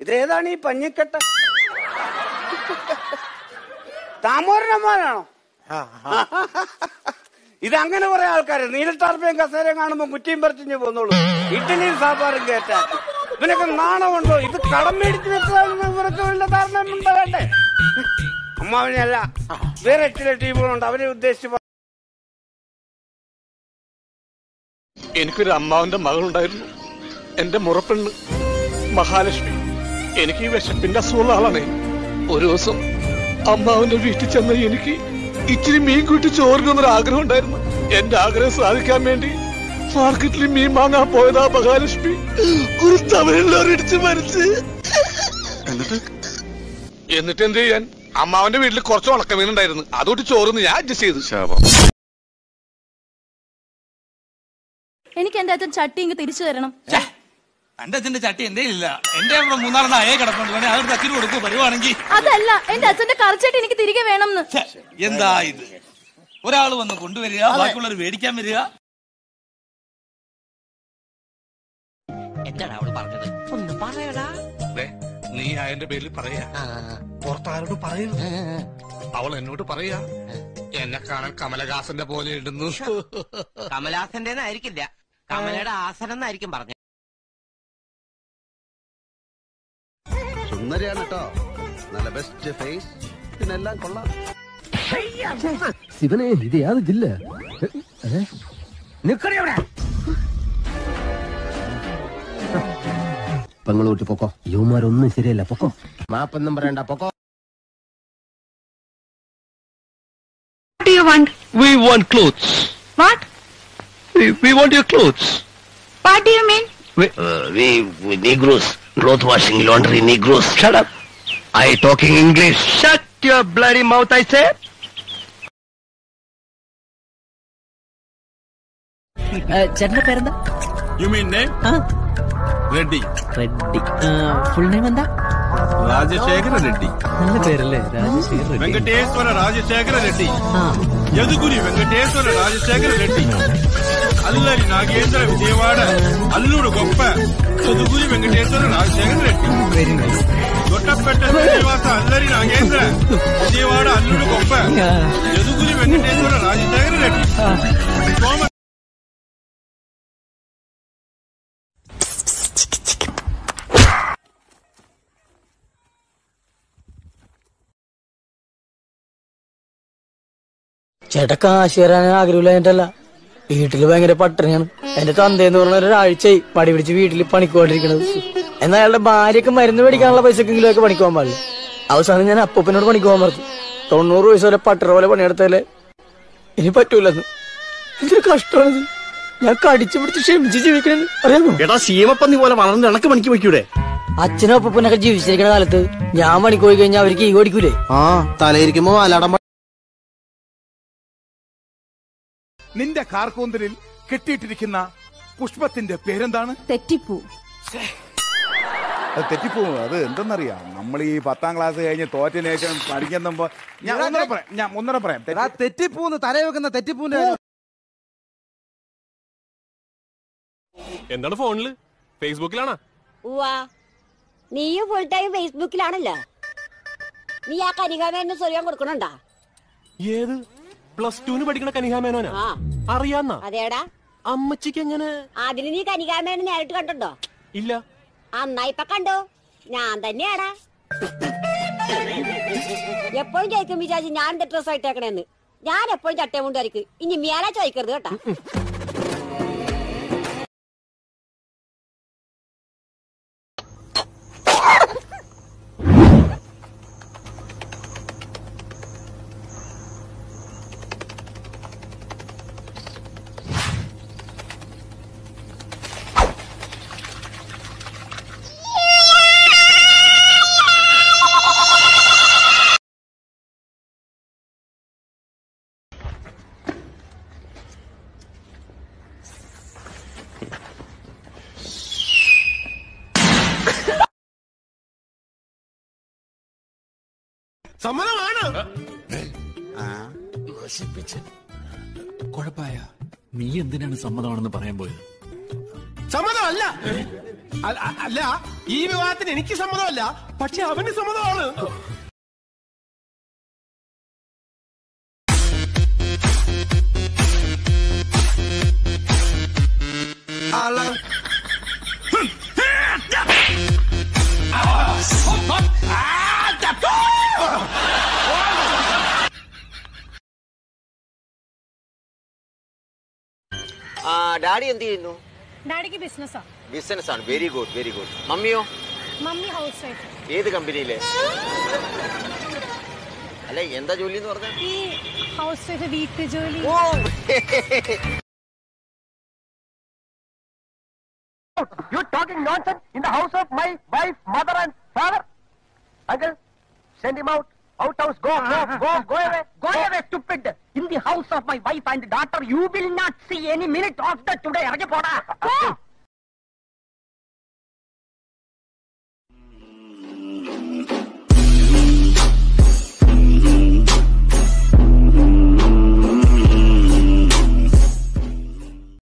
ഇതേതാണ് ഈ പഞ്ഞിക്കെട്ട് താമോരനമ്മാനാണോ ഇതങ്ങനെ കുറെ ആൾക്കാര് നീലത്താർപ്പയും കസേരയും കാണുമ്പോ കുറ്റിയും പറിച്ചു പോന്നോളൂ ഇഡ്ഡലിയും സാമ്പാറും കേട്ടാ ഇവനൊക്കെ നാണമുണ്ടോ ഇത് കടം മേടിച്ച് വെച്ചതാണെന്ന് ഇവരൊക്കെ വല്ല ധാരണയുണ്ടോ വേണ്ടേ അമ്മാവിനെയല്ല വേറെ ചില ടീമുകളുണ്ട് അവരെ ഉദ്ദേശിച്ച് പറ- എനിക്കൊരു അമ്മാവന്റെ മകളുണ്ടായിരുന്നു എന്റെ മുറപ്പെണ്ണ് മഹാലക്ഷ്മി എനിക്ക് ഈ വിശപ്പിന്റെ അസുഖമുള്ള ആളാണേ ഒരു ദിവസം അമ്മാവന്റെ വീട്ടിൽ ചെന്ന എനിക്ക് ഇച്ചിരി മീൻ കൂട്ടി ചോറിനൊന്നൊരു ആഗ്രഹം ഉണ്ടായിരുന്നു എന്റെ ആഗ്രഹം സാധിക്കാൻ വേണ്ടി മാർക്കറ്റിൽ മീൻ വാങ്ങാൻ പോയതാ മഹാലക്ഷ്മി ഒരു തമിഴിലോരിടിച്ച് മരിച്ച് എന്നിട്ട് എന്നിട്ട് എന്ത് ചെയ്യാൻ അമ്മാവന്റെ വീട്ടിൽ കുറച്ച് ഉണക്കമീൻ ഉണ്ടായിരുന്നു അതുകൊണ്ട് ചോറിന് ഞാൻ അഡ്ജസ്റ്റ് ചെയ്തു ശാപം എനിക്ക് എന്റെ അച്ഛൻ ചട്ടി ഇങ്ങ് തിരിച്ചു തരണം എന്റെ അച്ഛന്റെ ചട്ടി എന്റെ ഇല്ല എന്റെ ഇവിടെ മൂന്നാലെണ്ണം അയേ കിടപ്പുണ്ട് വേണേ അതെടുത്ത് അച്ഛന് കൊടുക്കും വരുവാണെങ്കിൽ അതല്ല എന്റെ അച്ഛന്റെ കറച്ചട്ടി എനിക്ക് തിരികെ വേണമെന്ന് എന്താ ഇത് ഒരാൾ വന്ന് കൊണ്ടുവരിക ബാക്കിയുള്ളവർ മേടിക്കാൻ വരിക എന്താടാ അവള് പറഞ്ഞത് ഒന്ന് പറയടാ ദേ, നീ അയന്റെ പേരിൽ പറയാ പുറത്താരോട് പറയരുത് അവൾ എന്നോട് പറയാ എന്നെ കാണാൻ കമലഹാസന്റെ പോലെ ഇടുന്നു കമലാസന്റെ ആയിരിക്കില്ല കമലയുടെ ആസനം എന്നായിരിക്കും പറഞ്ഞത് സുന്ദരിയാണ് കേട്ടോ നല്ല ബെസ്റ്റ് ഫേസ് പിന്നെ എല്ലാം കൊള്ളാം ശിവനെ ഇത് യാത് ജില്ല പെങ്ങളൂട്ടി പൊക്കോ യുവമാരൊന്നും ശരിയല്ല പൊക്കോ മാപ്പൊന്നും പറയണ്ട പൊക്കോ What do you want? We want clothes. What? We, we want your clothes. What do you mean? We, uh, we, we Negroes. Cloth washing, laundry, Negroes. Shut up. I talking English. Shut your bloody mouth, I say. ചേട്ടന്റെ പേരെന്താ you mean name Reddy Reddy full name എന്താ രാജശേഖര റെഡ്ഡി നല്ല പേരല്ലേ രാജശേഖർ റെഡ്ഡി వెంకటేశ్వర రాజశేఖర రెడ్డి యదుగురి వెంకటేశ్వర రాజశేఖర రెడ్డి అల్లరి నాగేంద్ర విజయవాడ అల్లుడు గొప్ప Yaduguri Venkateswara Rajasekhara Reddy very nice దొట్టపెట్ట శ్రీనివాస అల్లరి నాగేంద్ర విజయవాడ అల్లుడు గొప్ప యదుగురి వెంకటేశ్వర రాజశేఖర రెడ్డి సోమ ചേട്ടാ കാശ് തരാൻ ആഗ്രഹമില്ലാഞ്ഞിട്ടല്ല വീട്ടില് ഭയങ്കര പട്ടിണിയാണ് എന്റെ തന്തേന്ന് പറഞ്ഞ ഒരാഴ്ചയായി പടി പിടിച്ച് വീട്ടിൽ പണിക്കൊണ്ടിരിക്കണത് എന്നാൽ അയാളുടെ ഭാര്യക്ക് മരുന്ന് മേടിക്കാനുള്ള പൈസക്കെങ്കിലും ഒക്കെ പണിക്ക് പോകാൻ പാടില്ല അവസാനം ഞാൻ അപ്പൂപ്പനോട് പണിക്ക് പോകാൻ പറഞ്ഞു തൊണ്ണൂറ് വയസ്സ് വരെ പട്ടറ പോലെ പണിയെടുത്താലേ ഇനി പറ്റൂലെന്ന് എന്തൊരു കഷ്ടമാണിത് ഞാൻ കടിച്ചു പിടിച്ച് ക്ഷമിച്ച് ജീവിക്കണെന്ന് അറിയാമോ എടാ ശീമപ്പന്നി പോലെ വളർന്ന് ഇണക്ക് പണിക്ക് വയ്ക്കൂടെ അച്ഛനും അപ്പൂപ്പനൊക്കെ ജീവിച്ചിരിക്കുന്ന കാലത്ത് ഞാൻ പണിക്ക് പോയി കഴിഞ്ഞാൽ അവർക്ക് ഈ ഓടിക്കൂലേ ആ തലയിരിക്കുമ്പോ അലടം നിന്റെ കാർക്കൂന്തലിൽ കെട്ടിയിട്ടിരിക്കുന്ന പുഷ്പത്തിന്റെ പേരെന്താണ് തെറ്റിപ്പൂ അത് തെറ്റിപ്പോവും അത് എന്തെന്നറിയാം നമ്മൾ ഈ പത്താം ക്ലാസ് കഴിഞ്ഞ് തോറ്റതിന് ശേഷം പഠിക്കുമ്പോ ഞാൻ ഒന്നര പറയാം ഞാൻ ഒന്നര പറയാം തെറ്റി- തെറ്റിപ്പൂന്ന് തലയിൽ വെക്കുന്ന തെറ്റിപ്പൂന്റെ എന്താണ് ഫോണില് ഫേസ്ബുക്കിലാണോ ഉവാ നീയും ഫുൾ ടൈം ഫേസ്ബുക്കിലാണല്ലോ നീ ആ കനികാമേനെ സ്വയം കൊടുക്കണുണ്ടാ ഏത് പ്ലസ് ടുന് പഠിക്കണ കനിഹാമേനോനാ ആ അറിയാന്നാ അതേടാ അമ്മച്ചിക്ക് എങ്ങനെ അതിന് നീ കനികാമേനെ നേരിട്ട് കണ്ടുണ്ടോ ഇല്ല അന്നാ ഇപ്പൊ കണ്ടു ഞാൻ തന്നെയാടാ എപ്പോഴും ചോദിക്കും വിചാരിച്ചു ഞാൻ എന്റെ ഡ്രസ് ആയിട്ടേക്കണേന്ന് ഞാൻ എപ്പോഴും ചട്ടേ മുണ്ടായിരിക്കും ഇനി മേലെ ചോദിക്കരുത് കേട്ടാ സമ്മതമാണ് കുഴപ്പായ നീ എന്തിനാണ് സമ്മതമാണെന്ന് പറയാൻ പോയത് സമ്മതമല്ല അ- അ- അല്ല ഈ വിവാഹത്തിന് എനിക്ക് സമ്മതമല്ല പക്ഷെ അവന് സമ്മതമാണ് ആ ഡാഡി എന്ത് ചെയ്യുന്നു ഡാഡിക്ക് ബിസിനസ്സാ ബിസിനസ് ആണ് വെരി ഗുഡ് വെരി ഗുഡ് മമ്മിയോ മമ്മി ഹൗസ് വൈഫ് ഏത് കമ്പനിയിലെ അല്ല എന്താ ജോലി എന്ന് പറഞ്ഞ ഈ ഹൗസ് വൈഫ് വീട്ടു ജോലി You talking nonsense in the house of my wife, mother and father? Uncle, send him out. Out house, go, go, go, go away. Go away, stupid! In the house of my wife and daughter, you will not see any minute of the today. ഇറങ്ങി പോടാ